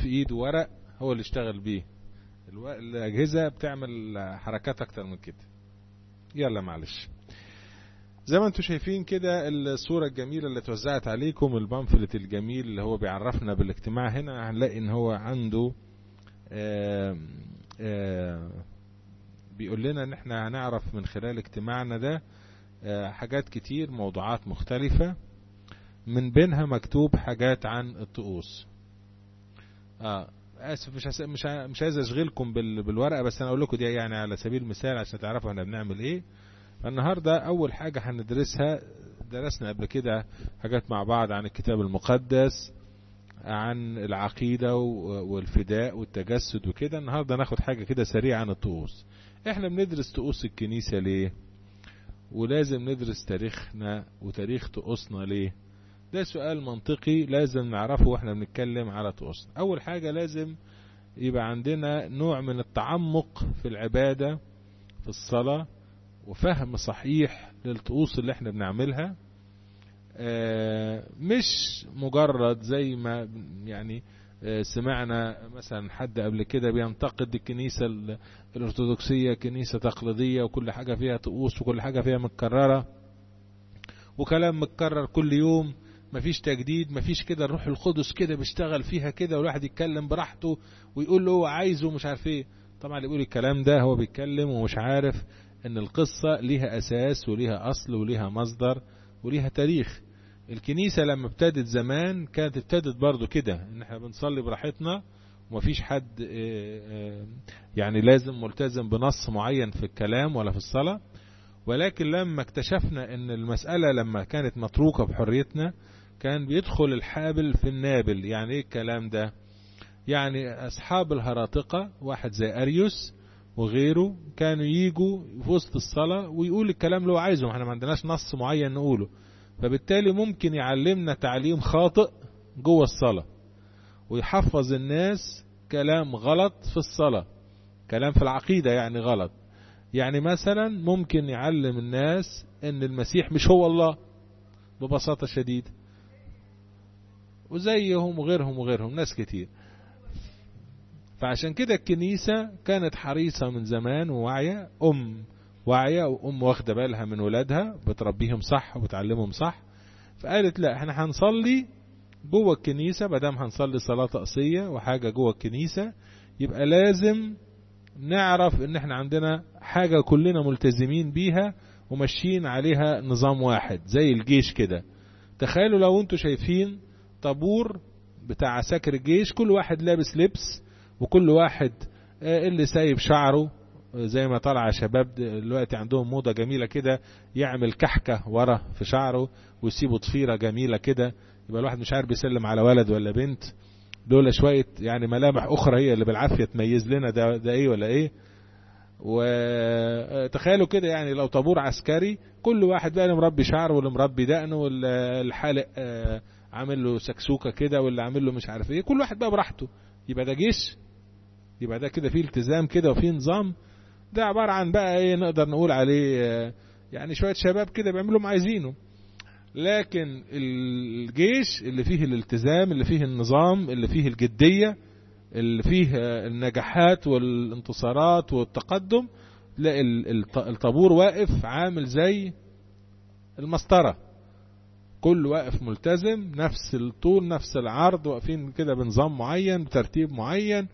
في ايده ورق هو اللي اشتغل بيه الو- الاجهزه بتعمل حركات اكتر من كده يلا معلش زي ما انتم شايفين كده الصورة الجميلة اللي اتوزعت عليكم البامفلت الجميل اللي هو بيعرفنا بالاجتماع هنا هنلاقي ان هو عنده آه آه بيقول لنا ان احنا هنعرف من خلال اجتماعنا ده آه حاجات كتير موضوعات مختلفة من بينها مكتوب حاجات عن الطقوس اه اسف مش هس... مش ه... مش عايز اشغلكم بال... بالورقه بس انا اقول لكم دي يعني على سبيل المثال عشان تعرفوا احنا بنعمل ايه النهارده اول حاجه هندرسها درسنا قبل كده حاجات مع بعض عن الكتاب المقدس عن العقيده و- والفداء والتجسد وكده النهارده ناخد حاجه كده سريعه عن الطقوس احنا بندرس طقوس الكنيسه ليه ولازم ندرس تاريخنا وتاريخ طقوسنا ليه ده سؤال منطقي لازم نعرفه واحنا بنتكلم على طقوسنا اول حاجه لازم يبقى عندنا نوع من التعمق في العباده في الصلاه وفهم صحيح للطقوس اللي احنا بنعملها آه، مش مجرد زي ما يعني آه، سمعنا مثلا حد قبل كده بينتقد الكنيسة ال- الأرثوذكسية كنيسة تقليدية وكل حاجة فيها طقوس وكل حاجة فيها متكررة وكلام متكرر كل يوم مفيش تجديد مفيش كده الروح القدس كده بيشتغل فيها كده والواحد يتكلم براحته ويقول له هو عايزه مش عارف ايه طبعا اللي بيقول الكلام ده هو بيتكلم ومش عارف ان القصة ليها اساس وليها اصل وليها مصدر وليها تاريخ الكنيسة لما ابتدت زمان كانت ابتدت برضو كده ان احنا بنصلي براحتنا ومفيش حد آه، آه، يعني لازم ملتزم بنص معين في الكلام ولا في الصلاة ولكن لما اكتشفنا ان المسألة لما كانت متروكة بحريتنا كان بيدخل الحابل في النابل يعني ايه الكلام ده يعني اصحاب الهراطقة واحد زي اريوس وغيره كانوا يجوا في وسط الصلاة ويقول الكلام اللي هو عايزه احنا ما عندناش نص معين نقوله فبالتالي ممكن يعلمنا تعليم خاطئ جوه الصلاة ويحفظ الناس كلام غلط في الصلاة كلام في العقيدة يعني غلط يعني مثلا ممكن يعلم الناس ان المسيح مش هو الله ببساطة شديدة وزيهم وغيرهم وغيرهم ناس كتير فعشان كده الكنيسة كانت حريصة من زمان وواعية أم واعية وأم واخدة بالها من ولادها بتربيهم صح وبتعلمهم صح فقالت لا احنا هنصلي جوه الكنيسة مادام هنصلي صلاة طقسية وحاجة جوه الكنيسة يبقى لازم نعرف ان احنا عندنا حاجة كلنا ملتزمين بيها وماشيين عليها نظام واحد زي الجيش كده تخيلوا لو انتوا شايفين طابور بتاع عساكر الجيش كل واحد لابس لبس وكل واحد آه، اللي سايب شعره آه، زي ما طالع شباب دلوقتي عندهم موضة جميلة كده يعمل كحكة ورا في شعره ويسيبوا ضفيرة جميلة كده يبقى الواحد مش عارف بيسلم على ولد ولا بنت دول شوية يعني ملامح أخرى هي اللي بالعافية تميز لنا ده, ده إيه ولا إيه وتخيلوا كده يعني لو طابور عسكري كل واحد بقى اللي مربي شعره واللي مربي دقنه والحالق آه، عامل له سكسوكة كده واللي عامل له مش عارف ايه كل واحد بقى براحته يبقى ده جيش يبقى ده كده فيه التزام كده وفيه نظام ده عبارة عن بقى ايه نقدر نقول عليه آه، يعني شوية شباب كده بيعملوا ما عايزينه لكن الجيش اللي فيه الالتزام اللي فيه النظام اللي فيه الجدية اللي فيه آه، النجاحات والانتصارات والتقدم تلاقي ال- الط- الطابور واقف عامل زي المسطرة كل واقف ملتزم نفس الطول نفس العرض واقفين كده بنظام معين بترتيب معين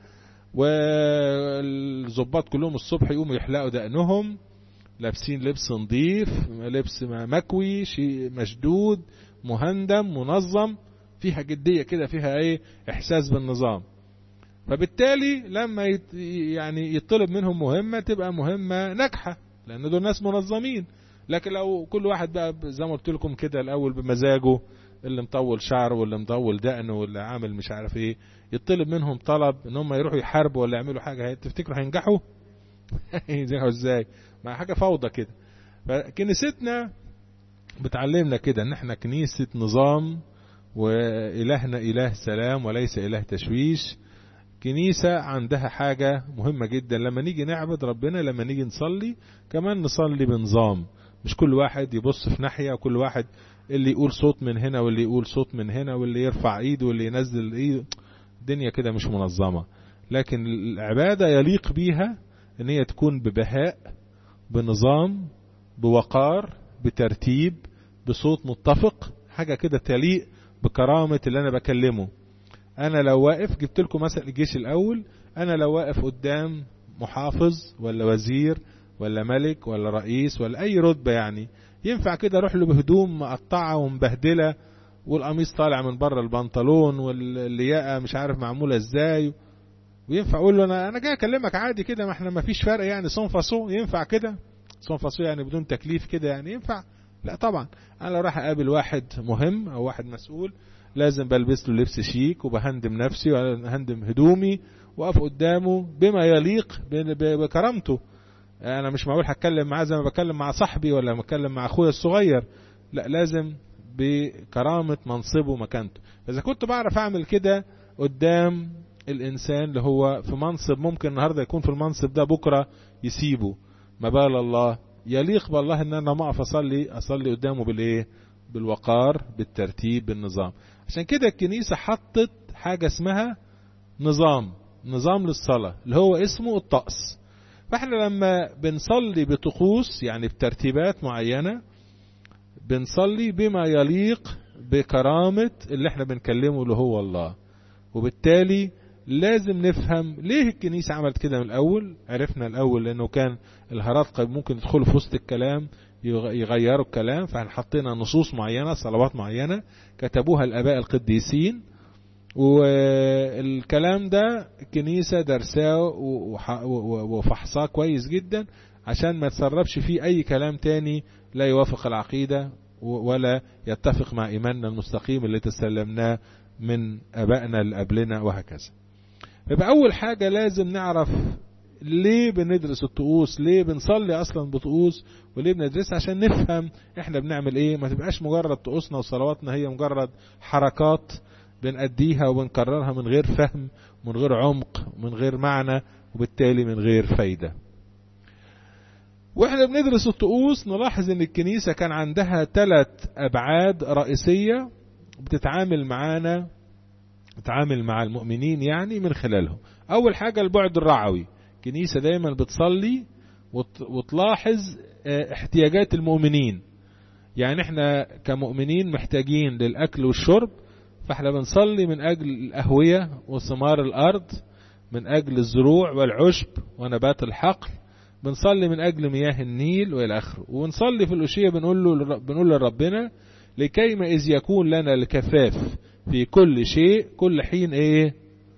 والظباط كلهم الصبح يقوموا يحلقوا دقنهم لابسين لبس نظيف لبس مكوي شيء مشدود مهندم منظم فيها جدية كده فيها ايه احساس بالنظام فبالتالي لما يت يعني يطلب منهم مهمة تبقى مهمة ناجحة لان دول ناس منظمين لكن لو كل واحد بقى زي ما قلت لكم كده الاول بمزاجه اللي مطول شعره واللي مطول دقنه واللي عامل مش عارف ايه يطلب منهم طلب ان هم يروحوا يحاربوا ولا يعملوا حاجه تفتكروا هينجحوا ينجحوا ازاي ما حاجه فوضى كده فكنيستنا بتعلمنا كده ان احنا كنيسه نظام والهنا اله سلام وليس اله تشويش كنيسة عندها حاجة مهمة جدا لما نيجي نعبد ربنا لما نيجي نصلي كمان نصلي بنظام مش كل واحد يبص في ناحية وكل واحد اللي يقول صوت من هنا واللي يقول صوت من هنا واللي يرفع ايده واللي ينزل ايده الدنيا كده مش منظمة لكن العبادة يليق بيها ان هي تكون ببهاء بنظام بوقار بترتيب بصوت متفق حاجة كده تليق بكرامة اللي انا بكلمه انا لو واقف جبت لكم مثلا الجيش الاول انا لو واقف قدام محافظ ولا وزير ولا ملك ولا رئيس ولا اي رتبة يعني ينفع كده اروح له بهدوم مقطعة ومبهدلة والقميص طالع من بره البنطلون واللياقة مش عارف معمولة ازاي وينفع اقول له انا انا جاي اكلمك عادي كده ما احنا ما فيش فرق يعني صون فاصو ينفع كده صون فاصو يعني بدون تكليف كده يعني ينفع لا طبعا انا لو راح اقابل واحد مهم او واحد مسؤول لازم بلبس له لبس شيك وبهندم نفسي وهندم هدومي واقف قدامه بما يليق بكرامته انا مش معقول هتكلم معاه زي ما بتكلم مع صاحبي ولا بتكلم مع اخويا الصغير لا لازم بكرامة منصبه ومكانته فاذا كنت بعرف اعمل كده قدام الانسان اللي هو في منصب ممكن النهاردة يكون في المنصب ده بكرة يسيبه ما بال الله يليق بالله ان انا ما اقف اصلي اصلي قدامه بالايه بالوقار بالترتيب بالنظام عشان كده الكنيسة حطت حاجة اسمها نظام نظام للصلاة اللي هو اسمه الطقس فاحنا لما بنصلي بطقوس يعني بترتيبات معينة بنصلي بما يليق بكرامة اللي احنا بنكلمه اللي هو الله وبالتالي لازم نفهم ليه الكنيسة عملت كده من الأول عرفنا الأول لأنه كان الهرطقة ممكن يدخلوا في وسط الكلام يغيروا الكلام فاحنا حطينا نصوص معينة صلوات معينة كتبوها الآباء القديسين والكلام ده الكنيسة درساه وفحصاه كويس جدا عشان ما تسربش فيه أي كلام تاني لا يوافق العقيدة ولا يتفق مع إيماننا المستقيم اللي تسلمناه من أبائنا اللي قبلنا وهكذا يبقى أول حاجة لازم نعرف ليه بندرس الطقوس ليه بنصلي أصلا بطقوس وليه بندرسها عشان نفهم احنا بنعمل ايه ما تبقاش مجرد طقوسنا وصلواتنا هي مجرد حركات بنأديها وبنكررها من غير فهم من غير عمق من غير معنى وبالتالي من غير فايدة واحنا بندرس الطقوس نلاحظ ان الكنيسة كان عندها ثلاث ابعاد رئيسية بتتعامل معانا بتتعامل مع المؤمنين يعني من خلالهم اول حاجة البعد الرعوي الكنيسة دايما بتصلي وتلاحظ احتياجات المؤمنين يعني احنا كمؤمنين محتاجين للاكل والشرب فاحنا بنصلي من اجل الاهوية وثمار الارض من اجل الزروع والعشب ونبات الحقل بنصلي من اجل مياه النيل والى اخره ونصلي في الاشيه بنقول له بنقول لربنا لكيما اذ يكون لنا الكفاف في كل شيء كل حين ايه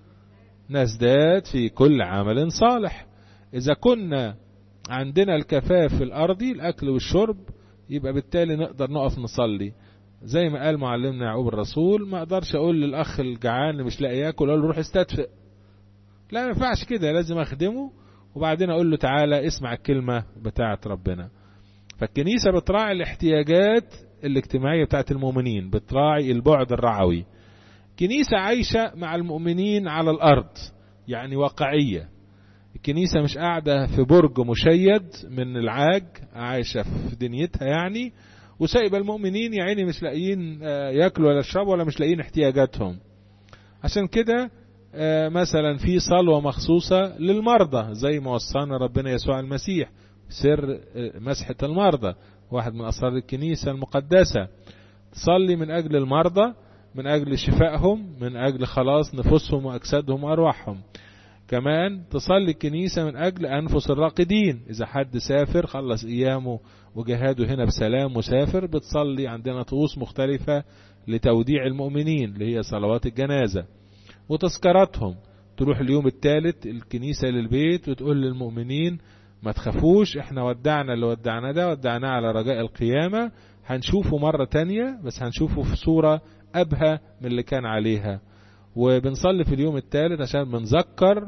نزداد في كل عمل صالح اذا كنا عندنا الكفاف الارضي الاكل والشرب يبقى بالتالي نقدر نقف نصلي زي ما قال معلمنا يعقوب الرسول ما اقدرش اقول للاخ الجعان اللي مش لاقي ياكل اقول له روح استدفئ لا ما ينفعش كده لازم اخدمه وبعدين اقول له تعالى اسمع الكلمة بتاعة ربنا فالكنيسة بتراعي الاحتياجات الاجتماعية بتاعة المؤمنين بتراعي البعد الرعوي كنيسة عايشة مع المؤمنين على الأرض يعني واقعية الكنيسة مش قاعدة في برج مشيد من العاج عايشة في دنيتها يعني وسايبة المؤمنين يا عيني مش لاقيين ياكلوا ولا يشربوا ولا مش لاقيين احتياجاتهم عشان كده مثلا في صلوة مخصوصة للمرضى زي ما وصانا ربنا يسوع المسيح سر مسحة المرضى واحد من أسرار الكنيسة المقدسة تصلي من أجل المرضى من أجل شفائهم من أجل خلاص نفوسهم وأجسادهم وأرواحهم كمان تصلي الكنيسة من أجل أنفس الراقدين إذا حد سافر خلص أيامه وجهاده هنا بسلام وسافر بتصلي عندنا طقوس مختلفة لتوديع المؤمنين اللي هي صلوات الجنازة وتذكاراتهم تروح اليوم الثالث الكنيسة للبيت وتقول للمؤمنين ما تخافوش احنا ودعنا اللي ودعنا ده ودعناه على رجاء القيامة هنشوفه مرة تانية بس هنشوفه في صورة أبهى من اللي كان عليها وبنصلي في اليوم الثالث عشان بنذكر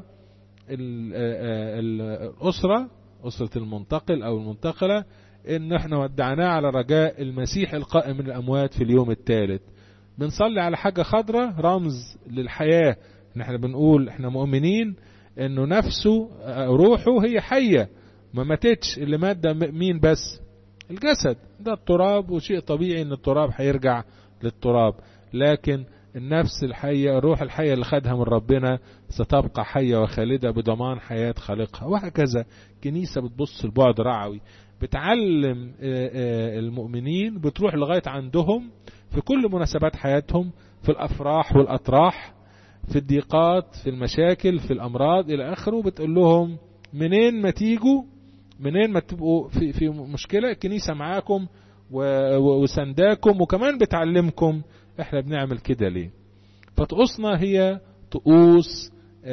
الأسرة أسرة المنتقل أو المنتقلة إن احنا ودعناه على رجاء المسيح القائم من الأموات في اليوم الثالث بنصلي على حاجة خضرة رمز للحياة ان احنا بنقول احنا مؤمنين انه نفسه روحه هي حية ما ماتتش اللي مات ده مين بس الجسد ده التراب وشيء طبيعي ان التراب هيرجع للتراب لكن النفس الحية الروح الحية اللي خدها من ربنا ستبقى حية وخالدة بضمان حياة خالقها وهكذا كنيسة بتبص البعد رعوي بتعلم المؤمنين بتروح لغاية عندهم في كل مناسبات حياتهم في الأفراح والأطراح في الضيقات في المشاكل في الأمراض إلى آخره بتقول لهم منين ما تيجوا منين ما تبقوا في, في مشكلة الكنيسة معاكم وسنداكم وكمان بتعلمكم احنا بنعمل كده ليه فطقوسنا هي طقوس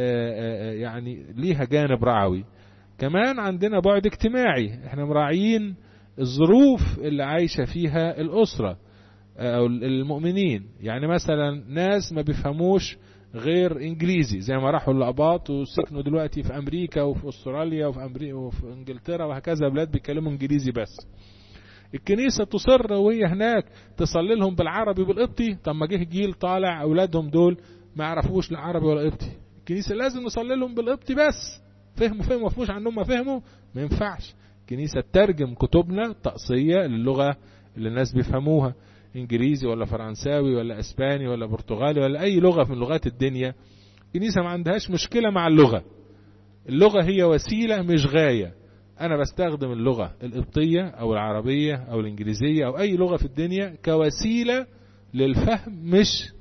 يعني ليها جانب رعوي كمان عندنا بعد اجتماعي احنا مراعيين الظروف اللي عايشة فيها الأسرة أو المؤمنين يعني مثلا ناس ما بيفهموش غير انجليزي زي ما راحوا الاباط وسكنوا دلوقتي في امريكا وفي استراليا وفي امريكا وفي انجلترا وهكذا بلاد بيتكلموا انجليزي بس الكنيسة تصر وهي هناك تصلي لهم بالعربي وبالقبطي طب ما جه جيل طالع اولادهم دول ما يعرفوش لا عربي ولا قبطي الكنيسة لازم نصلي لهم بالقبطي بس فهموا فهموا ما فهموش عنهم ما فهموا ما ينفعش الكنيسة تترجم كتبنا التقصية للغة اللي الناس بيفهموها انجليزي ولا فرنساوي ولا اسباني ولا برتغالي ولا اي لغة من لغات الدنيا الكنيسة ما عندهاش مشكلة مع اللغة اللغة هي وسيلة مش غاية انا بستخدم اللغة القبطية او العربية او الانجليزية او اي لغة في الدنيا كوسيلة للفهم مش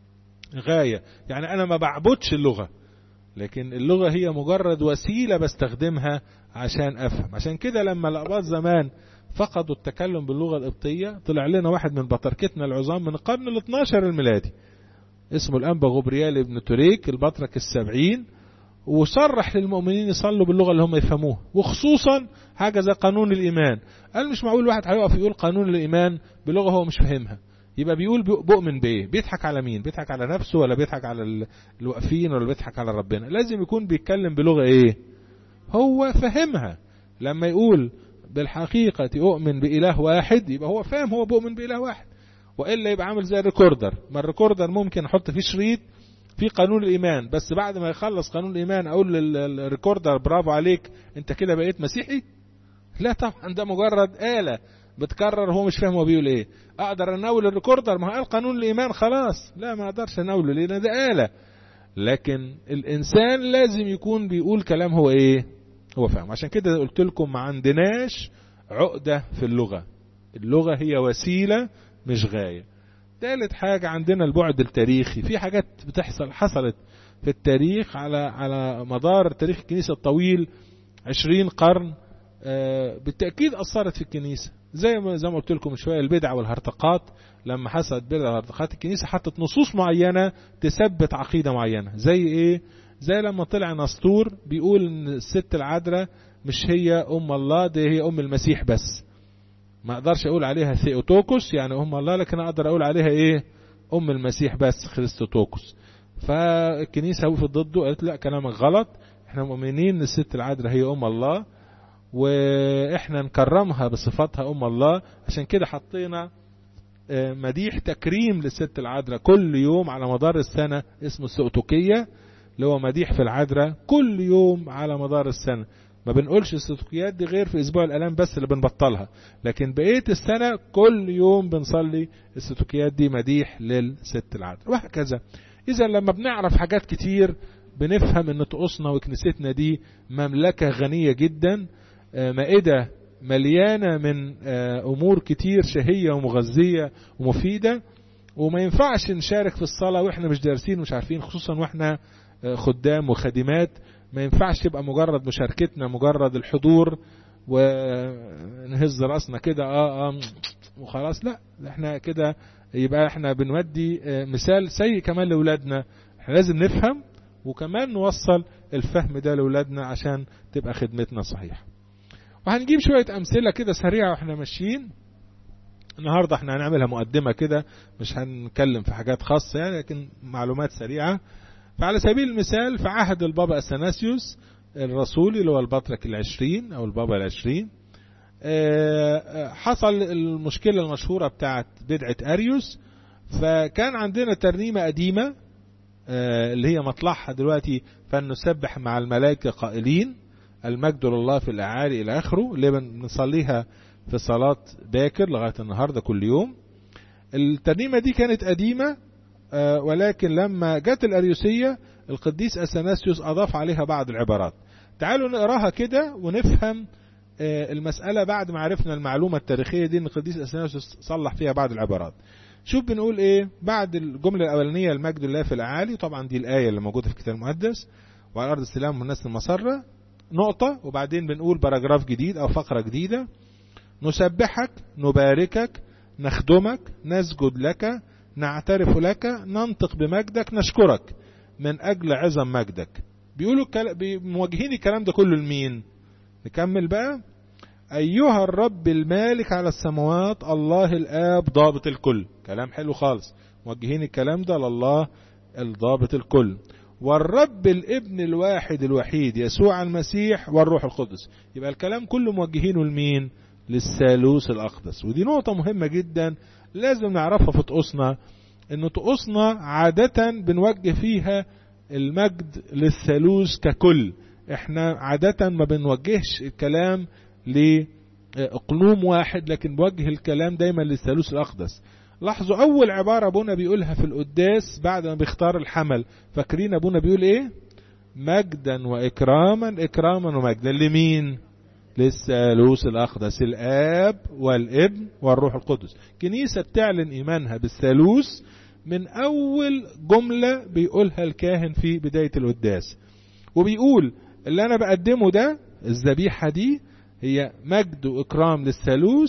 غاية يعني انا ما بعبدش اللغة لكن اللغة هي مجرد وسيلة بستخدمها عشان افهم عشان كده لما الاباط زمان فقدوا التكلم باللغة القبطية طلع لنا واحد من بطركتنا العظام من القرن ال 12 الميلادي اسمه الأنبا غبريال ابن توريك البطرك السبعين وصرح للمؤمنين يصلوا باللغة اللي هم يفهموها وخصوصا حاجة زي قانون الإيمان قال مش معقول واحد هيقف يقول قانون الإيمان بلغة هو مش فاهمها يبقى بيقول بؤمن بإيه بيضحك على مين بيضحك على نفسه ولا بيضحك على الواقفين ولا بيضحك على ربنا لازم يكون بيتكلم بلغة إيه هو فاهمها لما يقول بالحقيقة أؤمن بإله واحد يبقى هو فاهم هو بؤمن بإله واحد وإلا يبقى عامل زي الريكوردر ما الريكوردر ممكن أحط فيه شريط في قانون الإيمان بس بعد ما يخلص قانون الإيمان أقول للريكوردر برافو عليك أنت كده بقيت مسيحي لا طبعا ده مجرد آلة بتكرر هو مش فاهم هو بيقول ايه اقدر انول الريكوردر ما قال قانون الايمان خلاص لا ما اقدرش انوله لان ده آلة لكن الانسان لازم يكون بيقول كلام هو ايه هو فاهم عشان كده قلت لكم ما عندناش عقدة في اللغة اللغة هي وسيلة مش غاية ثالث حاجة عندنا البعد التاريخي في حاجات بتحصل حصلت في التاريخ على على مدار تاريخ الكنيسة الطويل عشرين قرن بالتأكيد أثرت في الكنيسة زي ما زي ما قلت لكم شوية البدع والهرطقات لما حصلت بدع والهرطقات الكنيسة حطت نصوص معينة تثبت عقيدة معينة زي ايه زي لما طلع نسطور بيقول ان الست العذراء مش هي ام الله دي هي ام المسيح بس ما اقدرش اقول عليها ثيوتوكوس يعني ام الله لكن اقدر اقول عليها ايه ام المسيح بس خريستوتوكوس فالكنيسة وقفت ضده قالت لا كلامك غلط احنا مؤمنين ان الست العذراء هي ام الله واحنا نكرمها بصفاتها ام الله عشان كده حطينا مديح تكريم للست العذراء كل يوم على مدار السنة اسمه السؤتوكية اللي هو مديح في العذراء كل يوم على مدار السنة ما بنقولش السؤتوكيات دي غير في اسبوع الالام بس اللي بنبطلها لكن بقية السنة كل يوم بنصلي السؤتوكيات دي مديح للست العذراء وهكذا اذا لما بنعرف حاجات كتير بنفهم ان طقوسنا وكنيستنا دي مملكة غنية جدا مائدة مليانة من أمور كتير شهية ومغذية ومفيدة وما ينفعش نشارك في الصلاة وإحنا مش دارسين ومش عارفين خصوصا وإحنا خدام وخادمات ما ينفعش تبقى مجرد مشاركتنا مجرد الحضور ونهز راسنا كده اه اه وخلاص لا احنا كده يبقى احنا بنودي مثال سيء كمان لاولادنا احنا لازم نفهم وكمان نوصل الفهم ده لاولادنا عشان تبقى خدمتنا صحيحه وهنجيب شوية أمثلة كده سريعة واحنا ماشيين النهاردة احنا هنعملها مقدمة كده مش هنتكلم في حاجات خاصة يعني لكن معلومات سريعة فعلى سبيل المثال في عهد البابا أثناسيوس الرسولي اللي هو البطرك العشرين أو البابا العشرين حصل المشكلة المشهورة بتاعت بدعة أريوس فكان عندنا ترنيمة قديمة اللي هي مطلعها دلوقتي فلنسبح مع الملائكة قائلين المجد لله في الأعالي إلى آخره اللي بنصليها في صلاة باكر لغاية النهاردة كل يوم الترنيمة دي كانت قديمة ولكن لما جت الأريوسية القديس أثناسيوس أضاف عليها بعض العبارات تعالوا نقراها كده ونفهم المسألة بعد ما عرفنا المعلومة التاريخية دي ان القديس أثناسيوس صلح فيها بعض العبارات شوف بنقول ايه بعد الجملة الأولانية المجد الله في الأعالي طبعا دي الآية اللي موجودة في الكتاب المقدس وعلى أرض السلام والناس المسرة نقطة وبعدين بنقول باراجراف جديد أو فقرة جديدة نسبحك نباركك نخدمك نسجد لك نعترف لك ننطق بمجدك نشكرك من أجل عظم مجدك بيقولوا موجهين الكلام ده كله لمين نكمل بقى أيها الرب المالك على السماوات الله الآب ضابط الكل كلام حلو خالص موجهين الكلام ده لله الضابط الكل والرب الابن الواحد الوحيد يسوع المسيح والروح القدس يبقى الكلام كله موجهينه لمين للثالوث الأقدس ودي نقطة مهمة جدا لازم نعرفها في طقوسنا ان طقوسنا عادة بنوجه فيها المجد للثالوث ككل احنا عادة ما بنوجهش الكلام لأقلوم واحد لكن بوجه الكلام دايما للثالوث الأقدس لاحظوا أول عبارة أبونا بيقولها في القداس بعد ما بيختار الحمل فاكرين أبونا بيقول إيه مجدا وإكراما إكراما ومجدا لمين للثالوث الأقدس الآب والابن والروح القدس كنيسة بتعلن إيمانها بالثالوث من أول جملة بيقولها الكاهن في بداية القداس وبيقول اللي أنا بقدمه ده الذبيحة دي هي مجد وإكرام للثالوث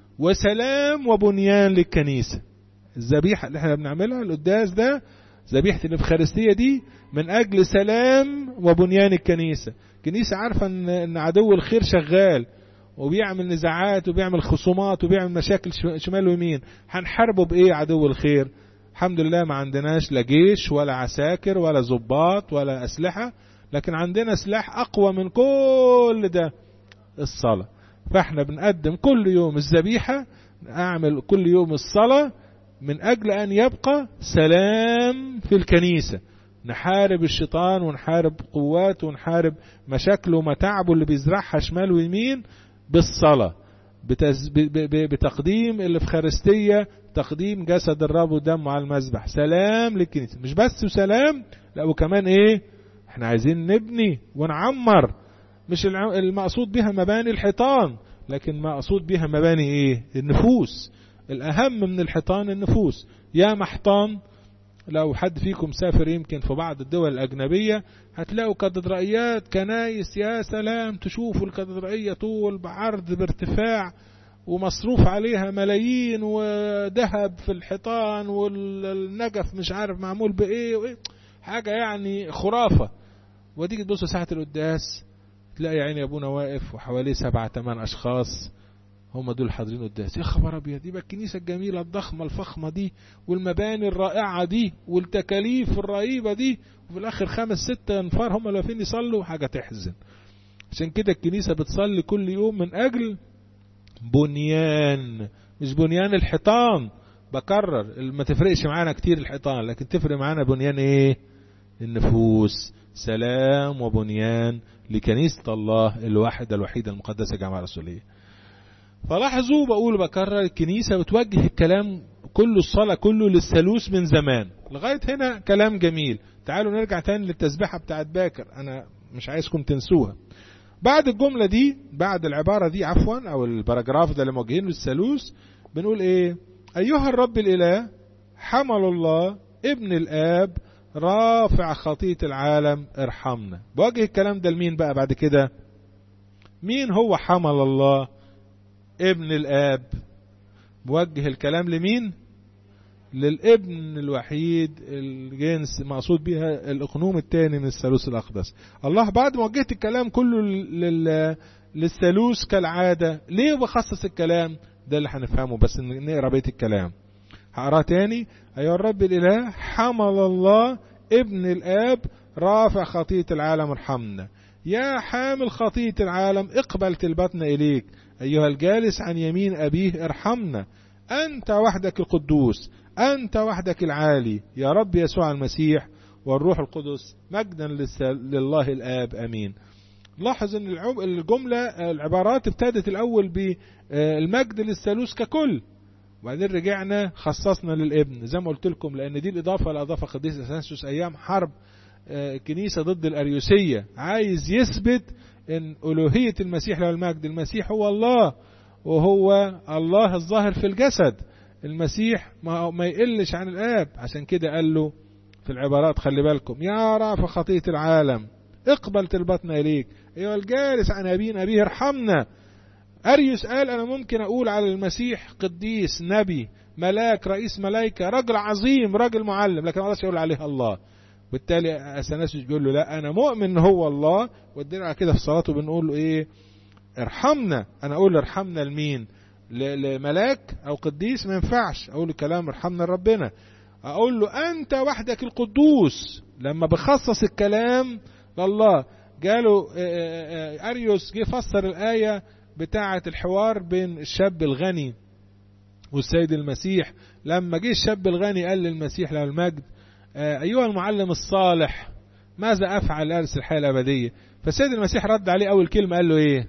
وسلام وبنيان للكنيسة الذبيحة اللي احنا بنعملها القداس ده ذبيحة الإفخارستية دي من أجل سلام وبنيان الكنيسة الكنيسة عارفة إن, إن عدو الخير شغال وبيعمل نزاعات وبيعمل خصومات وبيعمل مشاكل شمال ويمين هنحاربه بإيه عدو الخير الحمد لله ما عندناش لا جيش ولا عساكر ولا ضباط ولا أسلحة لكن عندنا سلاح أقوى من كل ده الصلاة فاحنا بنقدم كل يوم الذبيحة أعمل كل يوم الصلاة من أجل أن يبقى سلام في الكنيسة نحارب الشيطان ونحارب قواته ونحارب مشاكله ومتاعبه اللي بيزرعها شمال ويمين بالصلاة بتز... ب... ب... بتقديم الإفخارستية تقديم جسد الرب ودمه على المذبح سلام للكنيسة مش بس وسلام لا وكمان ايه احنا عايزين نبني ونعمر مش المقصود بها مباني الحيطان لكن مقصود بها مباني ايه النفوس الاهم من الحيطان النفوس يا محطان لو حد فيكم سافر يمكن في بعض الدول الأجنبية هتلاقوا كاتدرائيات كنايس يا سلام تشوفوا الكاتدرائية طول بعرض بارتفاع ومصروف عليها ملايين وذهب في الحيطان والنجف مش عارف معمول بإيه وإيه حاجة يعني خرافة وتيجي تبص ساعة القداس تلاقي عيني أبونا واقف وحواليه سبعة ثمان أشخاص هم دول حاضرين قداس يا خبر ابيض يبقى الكنيسه الجميله الضخمه الفخمه دي والمباني الرائعه دي والتكاليف الرهيبه دي وفي الاخر خمس ست انفار هم اللي واقفين يصلوا حاجه تحزن عشان كده الكنيسه بتصلي كل يوم من اجل بنيان مش بنيان الحيطان بكرر ما تفرقش معانا كتير الحيطان لكن تفرق معانا بنيان ايه النفوس سلام وبنيان لكنيسه الله الواحده الوحيده المقدسه جماعه رسوليه فلاحظوا بقول بكرر الكنيسة بتوجه الكلام كله الصلاة كله للثالوث من زمان لغاية هنا كلام جميل تعالوا نرجع تاني للتسبيحة بتاعت باكر أنا مش عايزكم تنسوها بعد الجملة دي بعد العبارة دي عفوا أو الباراجراف ده اللي موجهين للثالوث بنقول إيه أيها الرب الإله حمل الله ابن الآب رافع خطية العالم ارحمنا بوجه الكلام ده لمين بقى بعد كده مين هو حمل الله ابن الآب موجه الكلام لمين للابن الوحيد الجنس مقصود بها الأقنوم الثاني من الثالوث الأقدس الله بعد ما وجهت الكلام كله لل... للثالوث كالعادة ليه بخصص الكلام ده اللي هنفهمه بس نقرا بيت الكلام هقراه تاني أيها الرب الإله حمل الله ابن الآب رافع خطية العالم ارحمنا يا حامل خطية العالم اقبل تلبتنا إليك أيها الجالس عن يمين أبيه ارحمنا أنت وحدك القدوس أنت وحدك العالي يا رب يسوع المسيح والروح القدس مجدا لله الآب أمين لاحظ أن الجملة العبارات ابتدت الأول بالمجد للثالوث ككل وبعدين رجعنا خصصنا للابن زي ما قلت لكم لان دي الاضافه اللي اضافها قديس اثناسيوس ايام حرب كنيسه ضد الاريوسيه عايز يثبت ان الوهيه المسيح له المجد المسيح هو الله وهو الله الظاهر في الجسد المسيح ما, ما يقلش عن الاب عشان كده قال له في العبارات خلي بالكم يا رافع خطيه العالم اقبل طلبتنا اليك ايها الجالس عن ابينا ابيه ارحمنا اريوس قال انا ممكن اقول على المسيح قديس نبي ملاك رئيس ملائكه رجل عظيم رجل معلم لكن ما اقدرش اقول عليه الله بالتالي اثناسيوس بيقول له لا انا مؤمن ان هو الله والدرع كده في صلاته بنقول له ايه ارحمنا انا اقول ارحمنا لمين لملاك او قديس ما ينفعش اقول له كلام ارحمنا لربنا اقول له انت وحدك القدوس لما بخصص الكلام لله جاله اريوس جه فسر الايه بتاعه الحوار بين الشاب الغني والسيد المسيح لما جه الشاب الغني قال للمسيح له المجد أيها المعلم الصالح ماذا أفعل أرث الحياة الأبدية فالسيد المسيح رد عليه أول كلمة قال له إيه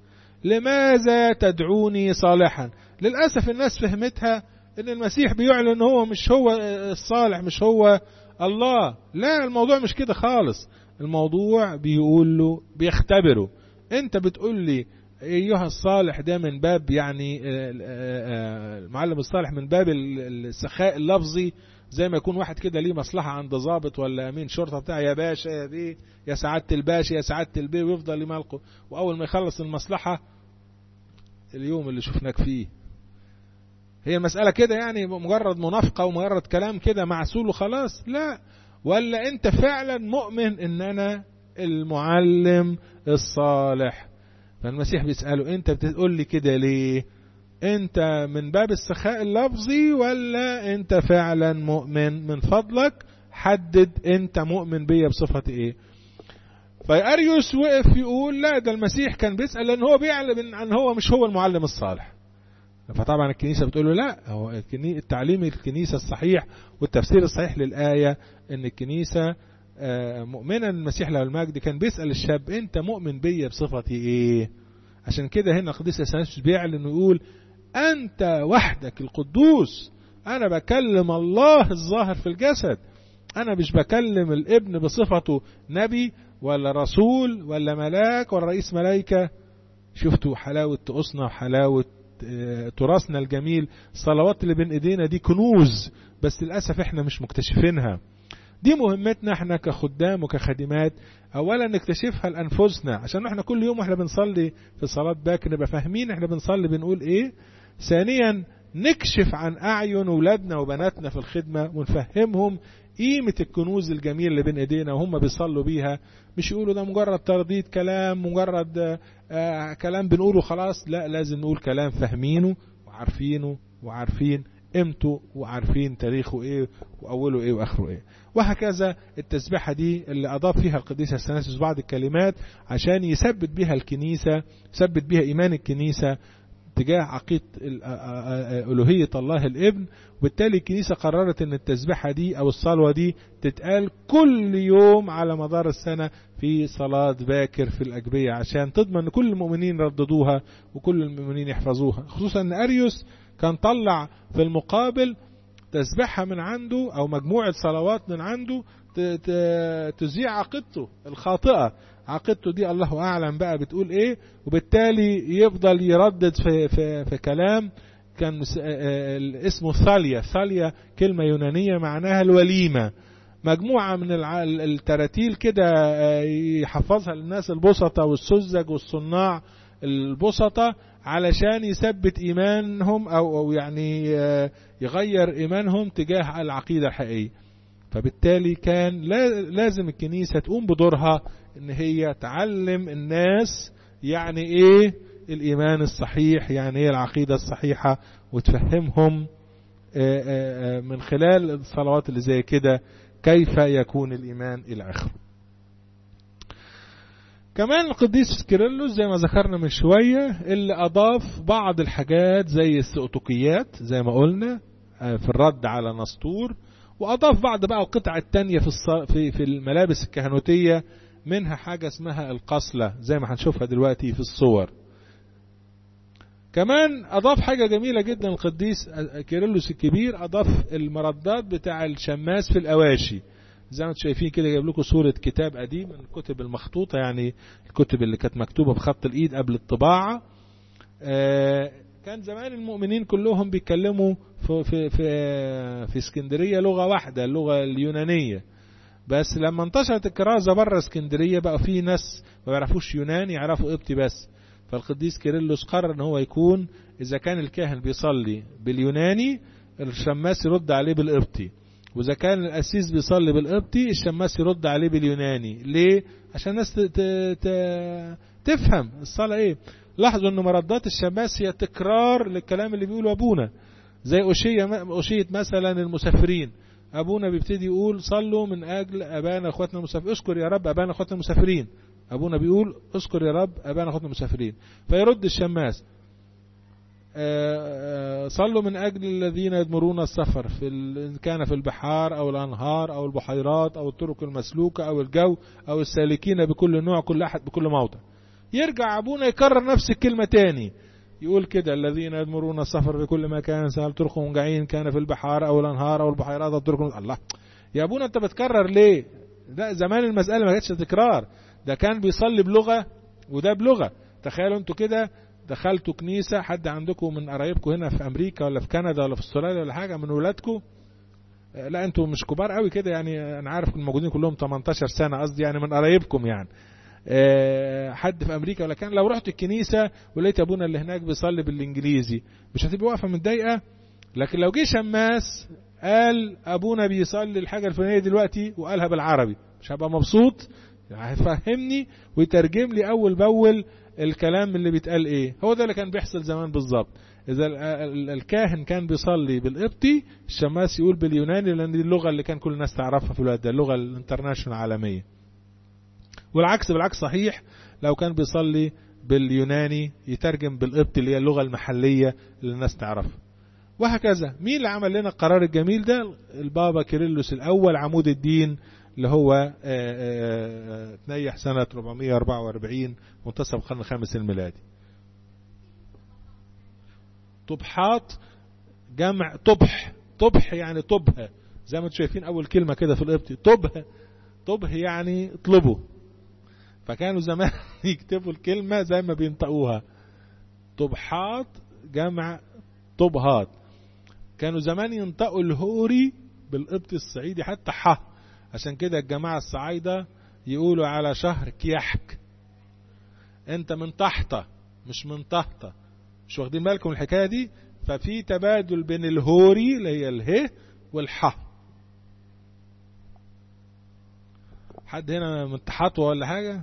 لماذا تدعوني صالحا للأسف الناس فهمتها ان المسيح بيعلن ان هو مش هو الصالح مش هو الله لا الموضوع مش كده خالص الموضوع بيقول له بيختبره انت بتقول لي ايها الصالح ده من باب يعني المعلم الصالح من باب السخاء اللفظي زي ما يكون واحد كده ليه مصلحة عند ضابط ولا امين شرطة بتاع يا باشا يا دي يا سعادة الباشا يا سعادة البي ويفضل يملقه واول ما يخلص المصلحة اليوم اللي شفناك فيه هي المسألة كده يعني مجرد منافقة ومجرد كلام كده معسول وخلاص لا ولا انت فعلا مؤمن ان انا المعلم الصالح فالمسيح بيسأله انت بتقول لي كده ليه انت من باب السخاء اللفظي ولا انت فعلا مؤمن من فضلك حدد انت مؤمن بيا بصفة ايه فاريوس وقف يقول لا ده المسيح كان بيسأل لان هو بيعلم عن هو مش هو المعلم الصالح فطبعا الكنيسة بتقول له لا هو التعليم الكنيسة الصحيح والتفسير الصحيح للآية ان الكنيسة مؤمنا المسيح له المجد كان بيسأل الشاب انت مؤمن بيا بصفتي ايه عشان كده هنا القديس اثناسيوس بيعلن ويقول انت وحدك القدوس انا بكلم الله الظاهر في الجسد انا مش بكلم الابن بصفته نبي ولا رسول ولا ملاك ولا رئيس ملائكة شفتوا حلاوة طقوسنا وحلاوة تراثنا الجميل الصلوات اللي بين ايدينا دي كنوز بس للأسف احنا مش مكتشفينها دي مهمتنا احنا كخدام وكخادمات اولا نكتشفها لانفسنا عشان احنا كل يوم واحنا بنصلي في صلاة باكر نبقى فاهمين احنا بنصلي بنقول ايه ثانيا نكشف عن اعين اولادنا وبناتنا في الخدمة ونفهمهم قيمة الكنوز الجميل اللي بين ايدينا وهم بيصلوا بيها مش يقولوا ده مجرد ترديد كلام مجرد آه كلام بنقوله خلاص لا لازم نقول كلام فاهمينه وعارفينه وعارفين قيمته وعارفين تاريخه ايه واوله ايه واخره ايه وهكذا التسبيحه دي اللي اضاف فيها القديس اثناسيوس بعض الكلمات عشان يثبت بها الكنيسه يثبت بها ايمان الكنيسه تجاه عقيدة ألوهية الله الابن وبالتالي الكنيسة قررت ان التسبيحة دي او الصلوة دي تتقال كل يوم على مدار السنة في صلاة باكر في الأجبية عشان تضمن ان كل المؤمنين يرددوها وكل المؤمنين يحفظوها خصوصا ان أريوس كان طلع في المقابل تسبيحها من عنده او مجموعة صلوات من عنده تذيع عقيدته الخاطئة عقيدته دي الله اعلم بقى بتقول ايه وبالتالي يفضل يردد في, في, في كلام كان اسمه ثاليا ثاليا كلمة يونانية معناها الوليمة مجموعة من التراتيل كده يحفظها للناس البسطة والسذج والصناع البسطة علشان يثبت إيمانهم أو, أو يعني يغير إيمانهم تجاه العقيدة الحقيقية فبالتالي كان لازم الكنيسة تقوم بدورها ان هي تعلم الناس يعني ايه الايمان الصحيح يعني ايه العقيدة الصحيحة وتفهمهم من خلال الصلوات اللي زي كده كيف يكون الايمان الى اخره كمان القديس كيرلس زي ما ذكرنا من شوية اللي أضاف بعض الحاجات زي السؤتقيات زي ما قلنا في الرد على نسطور وأضاف بعض بقى القطع التانية في, في, في الملابس الكهنوتية منها حاجة اسمها القصلة زي ما هنشوفها دلوقتي في الصور كمان أضاف حاجة جميلة جدا القديس كيرلس الكبير أضاف المردات بتاع الشماس في الأواشي زي ما انتم شايفين كده جايب لكم صورة كتاب قديم من الكتب المخطوطة يعني الكتب اللي كانت مكتوبة بخط الإيد قبل الطباعة آه كان زمان المؤمنين كلهم بيتكلموا في في في, في اسكندرية لغة واحدة اللغة اليونانية بس لما انتشرت الكرازة بره اسكندرية بقى في ناس ما يعرفوش يوناني يعرفوا قبطي بس فالقديس كيرلس قرر ان هو يكون اذا كان الكاهن بيصلي باليوناني الشماس يرد عليه بالقبطي واذا كان القسيس بيصلي بالقبطي الشماس يرد عليه باليوناني ليه عشان الناس تفهم الصلاة ايه لاحظوا ان مردات الشماس هي تكرار للكلام اللي بيقوله ابونا زي أشية أشية مثلا المسافرين أبونا بيبتدي يقول صلوا من أجل أبانا أخواتنا المسافرين اذكر يا رب أبانا أخواتنا المسافرين أبونا بيقول اذكر يا رب أبانا أخواتنا المسافرين فيرد الشماس صلوا من أجل الذين يدمرون السفر في إن كان في البحار أو الأنهار أو البحيرات أو الطرق المسلوكة أو الجو أو السالكين بكل نوع كل أحد بكل موضع يرجع أبونا يكرر نفس الكلمة تاني يقول كده الذين يدمرون السفر في كل مكان سهل طرقهم جعين كان في البحار او الانهار او البحيرات او الطرق الله يا ابونا انت بتكرر ليه لا زمان المسألة ما كانتش تكرار ده كان بيصلي بلغة وده بلغة تخيلوا انتوا كده دخلتوا كنيسة حد عندكم من قرايبكم هنا في امريكا ولا في كندا ولا في استراليا ولا حاجة من ولادكم لا انتوا مش كبار قوي كده يعني انا عارف الموجودين كلهم 18 سنة قصدي يعني من قرايبكم يعني حد في امريكا ولا كان لو رحت الكنيسة ولقيت ابونا اللي هناك بيصلي بالانجليزي مش هتبقى واقفة متضايقة لكن لو جه شماس قال ابونا بيصلي الحاجة الفلانية دلوقتي وقالها بالعربي مش هبقى مبسوط هيفهمني ويترجم لي اول باول الكلام اللي بيتقال ايه هو ده اللي كان بيحصل زمان بالظبط اذا الكاهن كان بيصلي بالقبطي الشماس يقول باليوناني لان دي اللغة اللي كان كل الناس تعرفها في الوقت ده اللغة الانترناشونال العالمية والعكس بالعكس صحيح لو كان بيصلي باليوناني يترجم بالقبط اللي هي اللغة المحلية اللي الناس تعرفها وهكذا مين اللي عمل لنا القرار الجميل ده البابا كيرلس الأول عمود الدين اللي هو تنيح سنة 444 منتصف القرن الخامس الميلادي طبحات جمع طبح طبح يعني طبه زي ما انتم شايفين أول كلمة كده في القبطي طبه طبه يعني اطلبه فكانوا زمان يكتبوا الكلمة زي ما بينطقوها طبحات جمع طبهات كانوا زمان ينطقوا الهوري بالقبط الصعيدي حتى ح عشان كده الجماعة الصعايدة يقولوا على شهر كيحك انت من تحت مش من تحت مش واخدين بالكم الحكاية دي ففي تبادل بين الهوري اللي هي اله والح حد هنا من تحطوة ولا حاجة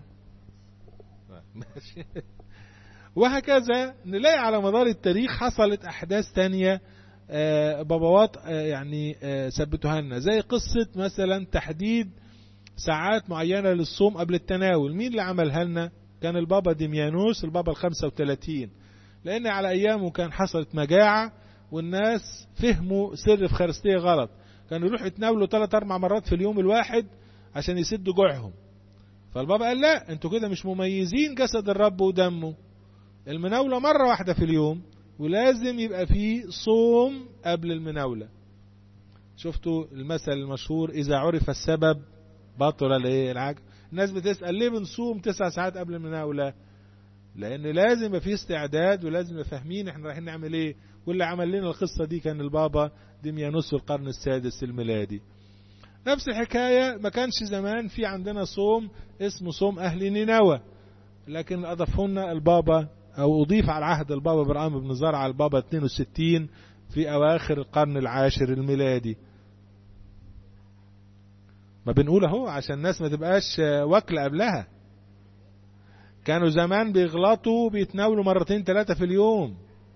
ماشي وهكذا نلاقي على مدار التاريخ حصلت أحداث تانية بابوات يعني ثبتوها لنا زي قصة مثلا تحديد ساعات معينة للصوم قبل التناول مين اللي عملها لنا كان البابا ديميانوس البابا الخمسة وثلاثين لأن على أيامه كان حصلت مجاعة والناس فهموا سر في خرستية غلط كانوا يروحوا يتناولوا ثلاث أربع مرات في اليوم الواحد عشان يسدوا جوعهم فالبابا قال لا انتوا كده مش مميزين جسد الرب ودمه المناولة مرة واحدة في اليوم ولازم يبقى فيه صوم قبل المناولة شفتوا المثل المشهور إذا عرف السبب بطل الايه العجب الناس بتسأل ليه بنصوم تسع ساعات قبل المناولة لأن لازم يبقى فيه استعداد ولازم يبقى فاهمين احنا رايحين نعمل ايه واللي عمل لنا القصة دي كان البابا ديميانوس في القرن السادس الميلادي نفس الحكاية ما كانش زمان في عندنا صوم اسمه صوم أهل نينوى لكن أضافه لنا البابا أو أضيف على عهد البابا برقام بن زرع البابا 62 في أواخر القرن العاشر الميلادي ما بنقول اهو عشان الناس ما تبقاش واكلة قبلها كانوا زمان بيغلطوا بيتناولوا مرتين ثلاثة في اليوم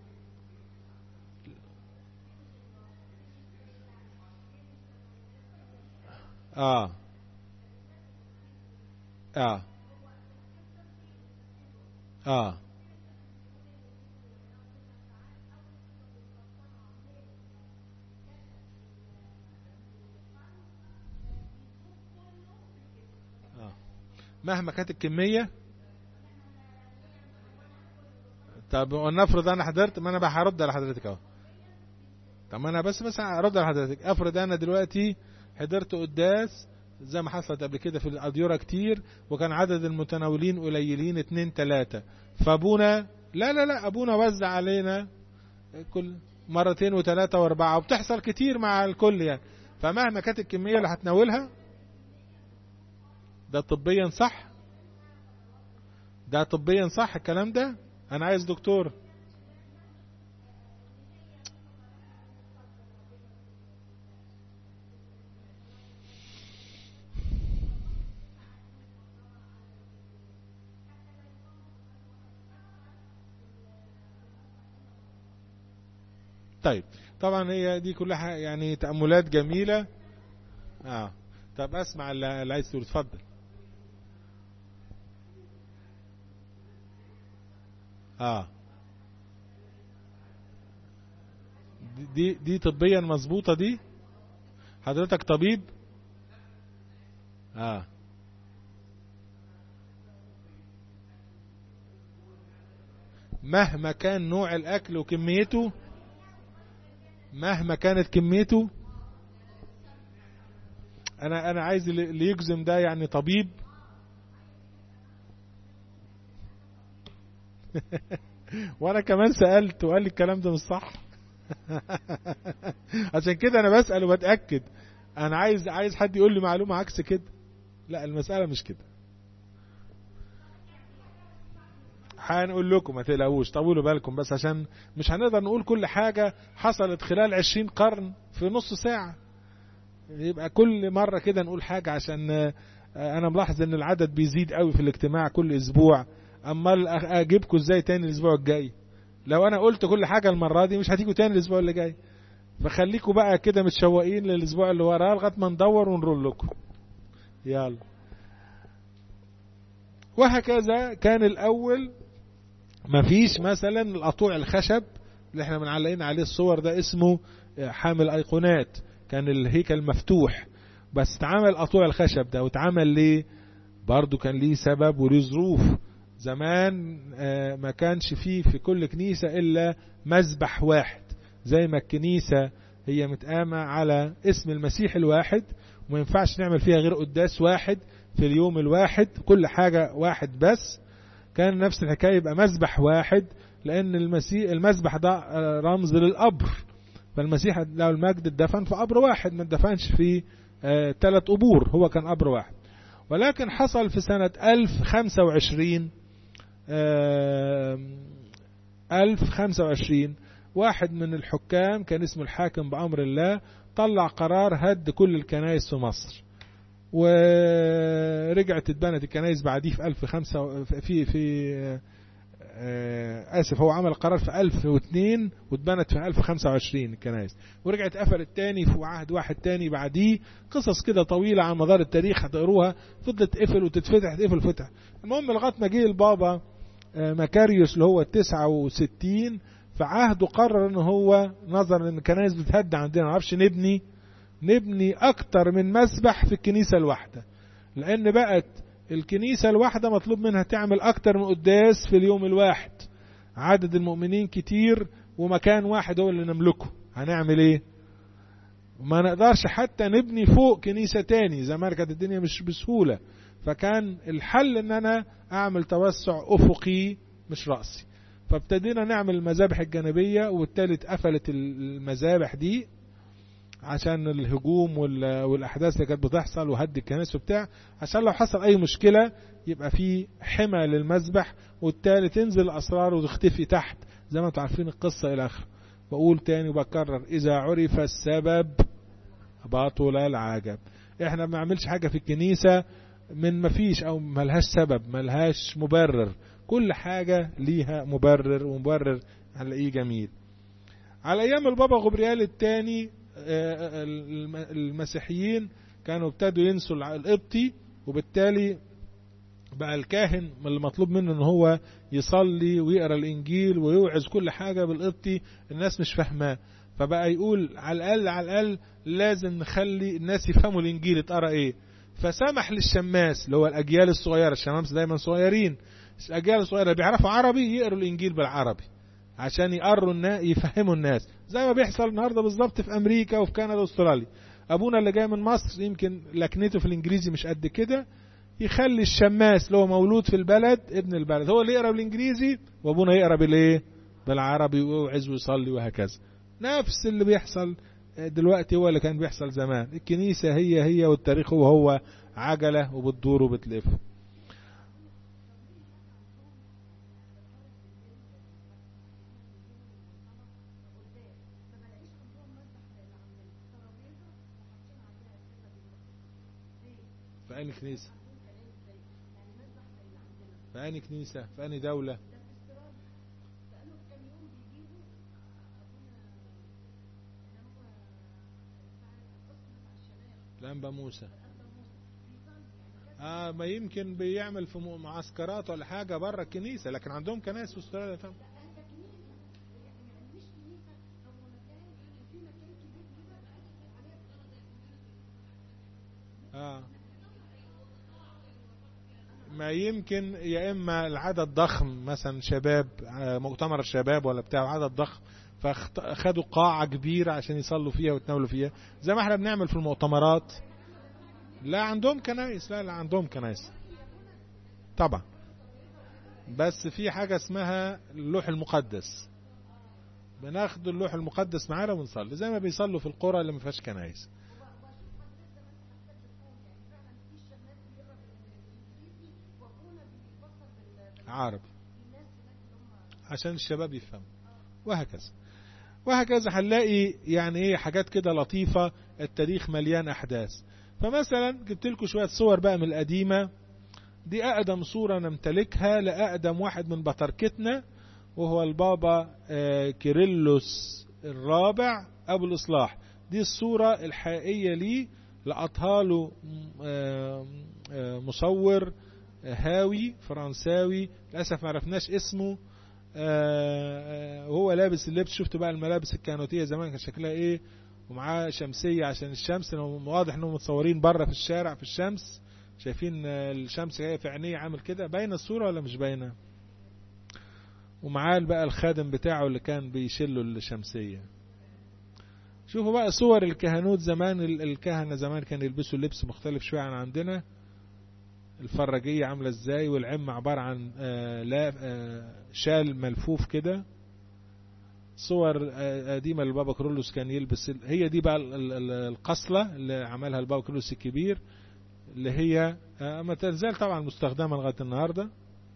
اه اه اه مهما كانت الكمية طب ولنفرض انا حضرت ما انا بقى هرد على حضرتك اهو طب ما انا بس بس هرد على حضرتك افرض انا دلوقتي حضرت قداس زي ما حصلت قبل كده في الاديره كتير وكان عدد المتناولين قليلين اتنين تلاتة فابونا لا لا لا ابونا وزع علينا كل مرتين وثلاثة واربعة وبتحصل كتير مع الكل يعني فمهما كانت الكمية اللي هتناولها ده طبيا صح ده طبيا صح الكلام ده انا عايز دكتور طيب طبعا هي دي كلها يعني تأملات جميلة اه طب اسمع اللي عايز تقول اتفضل اه دي دي طبيا مظبوطه دي حضرتك طبيب اه مهما كان نوع الاكل وكميته مهما كانت كميته انا انا عايز اللي يجزم ده يعني طبيب وانا كمان سألت وقال لي الكلام ده مش صح عشان كده انا بسأل وبتأكد انا عايز عايز حد يقول لي معلومة عكس كده لا المسألة مش كده هنقول لكم ما تقلقوش طولوا بالكم بس عشان مش هنقدر نقول كل حاجة حصلت خلال عشرين قرن في نص ساعة يبقى كل مرة كده نقول حاجة عشان انا ملاحظ ان العدد بيزيد قوي في الاجتماع كل اسبوع امال اجيبكم ازاي تاني الاسبوع الجاي لو انا قلت كل حاجة المرة دي مش هتيجوا تاني الاسبوع اللي جاي فخليكم بقى كده متشوقين للاسبوع اللي وراه لغايه ما ندور ونرول لكم يلا وهكذا كان الاول مفيش مثلا القطوع الخشب اللي احنا منعلقين عليه الصور ده اسمه حامل ايقونات كان الهيكل مفتوح بس اتعمل قطوع الخشب ده واتعمل ليه برضو كان ليه سبب وليه ظروف زمان ما كانش فيه في كل كنيسة إلا مذبح واحد زي ما الكنيسة هي متقامة على اسم المسيح الواحد وما ينفعش نعمل فيها غير قداس واحد في اليوم الواحد كل حاجة واحد بس كان نفس الحكاية يبقى مذبح واحد لأن المسيح المذبح ده رمز للقبر فالمسيح له المجد اتدفن في قبر واحد ما اتدفنش في ثلاث قبور هو كان قبر واحد ولكن حصل في سنة 1025 1025 واحد من الحكام كان اسمه الحاكم بأمر الله طلع قرار هد كل الكنائس في مصر ورجعت اتبنت الكنائس بعديه في 1005 في في اسف هو عمل قرار في 1002 واتبنت في 1025 الكنائس ورجعت قفلت تاني في عهد واحد تاني بعديه قصص كده طويله على مدار التاريخ هتقروها فضلت تقفل وتتفتح تقفل وتفتح المهم لغايه ما جه البابا مكاريوس اللي هو 69 في عهده قرر ان هو نظرا ان الكنائس بتهد عندنا ما نعرفش نبني نبني اكتر من مسبح في الكنيسه الواحده لان بقت الكنيسة الواحدة مطلوب منها تعمل أكتر من قداس في اليوم الواحد عدد المؤمنين كتير ومكان واحد هو اللي نملكه هنعمل ايه ما نقدرش حتى نبني فوق كنيسة تاني زمان كانت الدنيا مش بسهولة فكان الحل ان انا اعمل توسع افقي مش رأسي فابتدينا نعمل المذابح الجانبية وبالتالي اتقفلت المذابح دي عشان الهجوم والاحداث اللي كانت بتحصل وهد الكنائس وبتاع عشان لو حصل اي مشكله يبقى في حمى للمذبح والتالي تنزل الاسرار وتختفي تحت زي ما انتم عارفين القصه الى اخره بقول تاني وبكرر اذا عرف السبب بطل العجب احنا ما بنعملش حاجه في الكنيسه من ما فيش او ملهاش سبب ملهاش مبرر كل حاجه ليها مبرر ومبرر هنلاقيه جميل على ايام البابا غبريال الثاني المسيحيين كانوا ابتدوا ينسوا القبطي وبالتالي بقى الكاهن اللي مطلوب منه ان هو يصلي ويقرا الانجيل ويوعظ كل حاجه بالقبطي الناس مش فاهماه فبقى يقول على الاقل على الاقل لازم نخلي الناس يفهموا الانجيل اتقرا ايه فسمح للشماس اللي هو الاجيال الصغيره الشمامسه دايما صغيرين الأجيال الصغيرة بيعرفوا عربي يقروا الإنجيل بالعربي عشان يقروا الناس يفهموا الناس زي ما بيحصل النهارده بالظبط في أمريكا وفي كندا واستراليا أبونا اللي جاي من مصر يمكن لكنته في الإنجليزي مش قد كده يخلي الشماس اللي هو مولود في البلد ابن البلد هو اللي يقرا بالإنجليزي وأبونا يقرا بالإيه؟ بالعربي ويوعظ ويصلي وهكذا نفس اللي بيحصل دلوقتي هو اللي كان بيحصل زمان الكنيسة هي هي والتاريخ هو هو عجلة وبتدور وبتلف في أي كنيسة في أي كنيسة في أي دولة الأنبا موسى آه ما يمكن بيعمل في معسكرات ولا حاجة بره الكنيسة لكن عندهم كنائس في استراليا فهم آه ما يمكن يا إما العدد ضخم مثلا شباب مؤتمر الشباب ولا بتاع عدد ضخم فاخدوا قاعة كبيرة عشان يصلوا فيها ويتناولوا فيها زي ما احنا بنعمل في المؤتمرات لا عندهم كنايس لا لا عندهم كنايس طبعا بس في حاجة اسمها اللوح المقدس بناخد اللوح المقدس معانا ونصلي زي ما بيصلوا في القرى اللي ما فيهاش كنايس عربي عشان الشباب يفهموا وهكذا وهكذا هنلاقي يعني ايه حاجات كده لطيفة التاريخ مليان احداث فمثلا جبت لكم شوية صور بقى من القديمة دي اقدم صورة نمتلكها لاقدم واحد من بطركتنا وهو البابا كيرلس الرابع ابو الاصلاح دي الصورة الحقيقية ليه لقطها له مصور هاوي فرنساوي للاسف ما عرفناش اسمه وهو لابس اللبس شفت بقى الملابس الكانوتية زمان كان شكلها ايه ومعاه شمسية عشان الشمس واضح انهم متصورين بره في الشارع في الشمس شايفين الشمس جاية في عينيه عامل كده باينة الصورة ولا مش باينة ومعاه بقى الخادم بتاعه اللي كان بيشله الشمسية شوفوا بقى صور الكهنوت زمان الكهنة زمان كانوا يلبسوا لبس مختلف شوية عن عندنا الفرجية عاملة ازاي والعم عبارة عن آه لا آه شال ملفوف كده صور آه قديمة للبابا كرولوس كان يلبس هي دي بقى القصلة اللي عملها البابا كرولوس الكبير اللي هي ما تزال طبعا مستخدمة لغاية النهاردة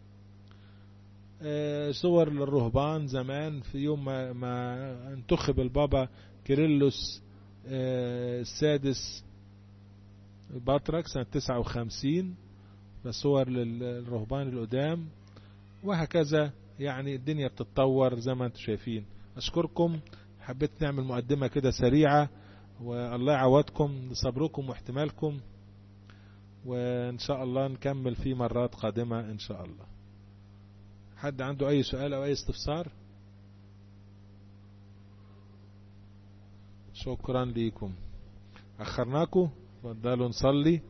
صور للرهبان زمان في يوم ما, ما انتخب البابا كيرلس السادس بطرك سنة 59 صور للرهبان القدام وهكذا يعني الدنيا بتتطور زي ما انتم شايفين اشكركم حبيت نعمل مقدمة كده سريعة والله يعوضكم لصبركم واحتمالكم وان شاء الله نكمل في مرات قادمة ان شاء الله حد عنده اي سؤال او اي استفسار شكرا ليكم اخرناكم تفضلوا نصلي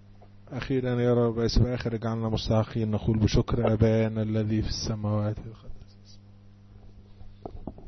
أخيرا يا رب اسم آخر اجعلنا مستحقين نقول بشكر أبانا الذي في السماوات